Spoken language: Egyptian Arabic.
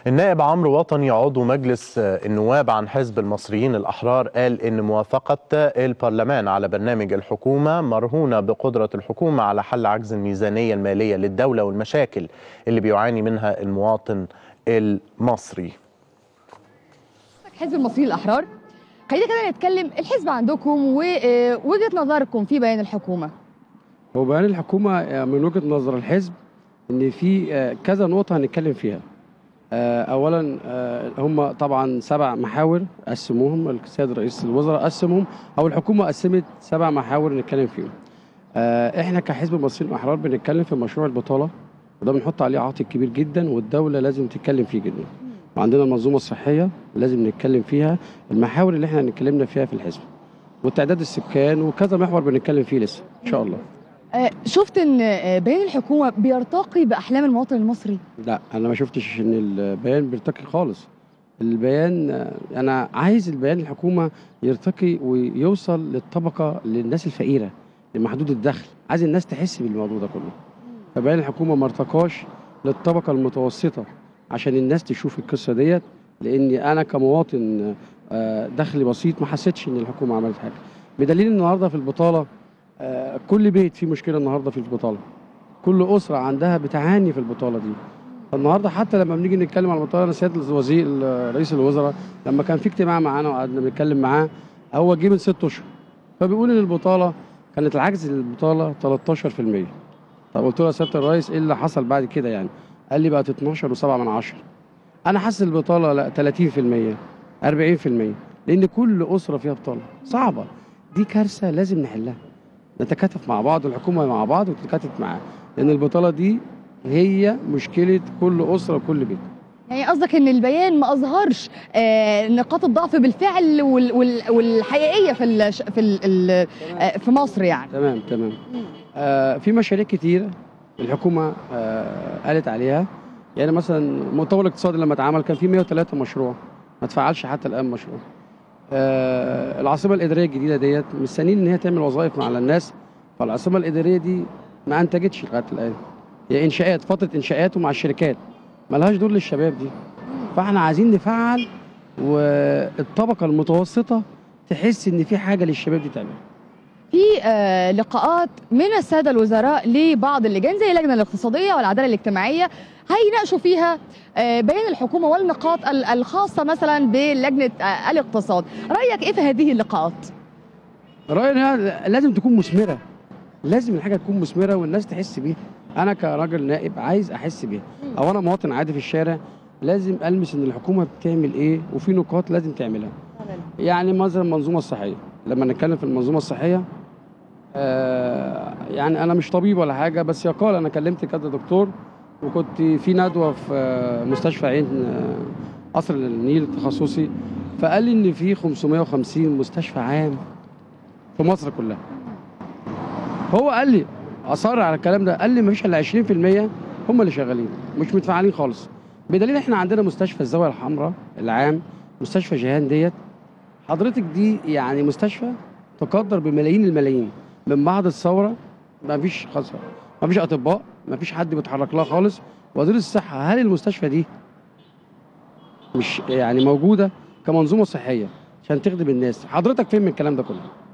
النائب عمرو وطني عضو مجلس النواب عن حزب المصريين الأحرار قال إن موافقة البرلمان على برنامج الحكومة مرهونة بقدرة الحكومة على حل عجز الميزانية المالية للدولة والمشاكل اللي بيعاني منها المواطن المصري حزب المصريين الأحرار خلينا كده نتكلم الحزب عندكم ووجهة نظركم في بيان الحكومة هو بيان الحكومة من وجهة نظر الحزب إن في كذا نقطة هنتكلم فيها اولا هم طبعا سبع محاور قسموهم السيد رئيس الوزراء قسمهم او الحكومه قسمت سبع محاور نتكلم فيهم احنا كحزب المصريين الاحرار بنتكلم في مشروع البطاله وده بنحط عليه عاطل كبير جدا والدوله لازم تتكلم فيه جدا وعندنا المنظومه الصحيه لازم نتكلم فيها المحاور اللي احنا اتكلمنا فيها في الحزب وتعداد السكان وكذا محور بنتكلم فيه لسه ان شاء الله شفت ان بيان الحكومه بيرتقي باحلام المواطن المصري لا انا ما شفتش ان البيان بيرتقي خالص البيان انا عايز البيان الحكومه يرتقي ويوصل للطبقه للناس الفقيره لمحدود الدخل عايز الناس تحس بالموضوع ده كله فبيان الحكومه ما ارتقاش للطبقه المتوسطه عشان الناس تشوف القصه ديت لاني انا كمواطن دخلي بسيط ما حسيتش ان الحكومه عملت حاجه بدليل النهارده في البطاله آه كل بيت فيه مشكله النهارده في البطاله كل اسره عندها بتعاني في البطاله دي فالنهارده حتى لما بنيجي نتكلم عن البطاله انا سياده الوزير رئيس الوزراء لما كان في اجتماع معانا وقعدنا بنتكلم معاه هو جه من ست اشهر فبيقول ان البطاله كانت العجز البطاله 13% طب قلت له يا سياده الرئيس ايه اللي حصل بعد كده يعني قال لي بقت 12 و7 من 10 انا حاسس البطاله لا 30% 40% لان كل اسره فيها بطاله صعبه دي كارثه لازم نحلها نتكاتف مع بعض الحكومه مع بعض وتتكاتف معاه لان البطاله دي هي مشكله كل اسره وكل بيت يعني قصدك ان البيان ما اظهرش آه نقاط الضعف بالفعل وال وال والحقيقيه في ال في ال آه في مصر يعني تمام تمام آه في مشاريع كتيره الحكومه آه قالت عليها يعني مثلا المؤتمر الاقتصادي لما اتعمل كان في 103 مشروع ما اتفعلش حتى الان مشروع آه العاصمه الاداريه الجديده ديت مستنيين ان هي تعمل وظائف مع الناس فالعاصمه الاداريه دي ما انتجتش لغايه الان هي انشاءات فتره انشاءات ومع الشركات ملهاش دور للشباب دي فاحنا عايزين نفعل والطبقه المتوسطه تحس ان في حاجه للشباب دي تعمل في آه لقاءات من الساده الوزراء لبعض اللجان زي اللجنه الاقتصاديه والعداله الاجتماعيه هيناقشوا فيها آه بيان الحكومه والنقاط الخاصه مثلا بلجنه آه الاقتصاد رايك ايه في هذه اللقاءات رايي انها لازم تكون مثمره لازم الحاجه تكون مثمره والناس تحس بيها انا كراجل نائب عايز احس بيها او انا مواطن عادي في الشارع لازم المس ان الحكومه بتعمل ايه وفي نقاط لازم تعملها يعني مثلا المنظومه الصحيه لما نتكلم في المنظومه الصحيه آه يعني انا مش طبيب ولا حاجه بس يقال انا كلمت كذا دكتور وكنت في ندوه في مستشفى عين قصر النيل التخصصي فقال لي ان في 550 مستشفى عام في مصر كلها هو قال لي اصر على الكلام ده قال لي ما فيش الا 20% هم اللي شغالين مش متفعلين خالص بدليل احنا عندنا مستشفى الزاويه الحمراء العام مستشفى جيهان ديت حضرتك دي يعني مستشفى تقدر بملايين الملايين من بعد الثوره ما فيش خالص ما فيش اطباء ما فيش حد بيتحرك لها خالص وزير الصحه هل المستشفى دي مش يعني موجوده كمنظومه صحيه عشان تخدم الناس حضرتك فين من الكلام ده كله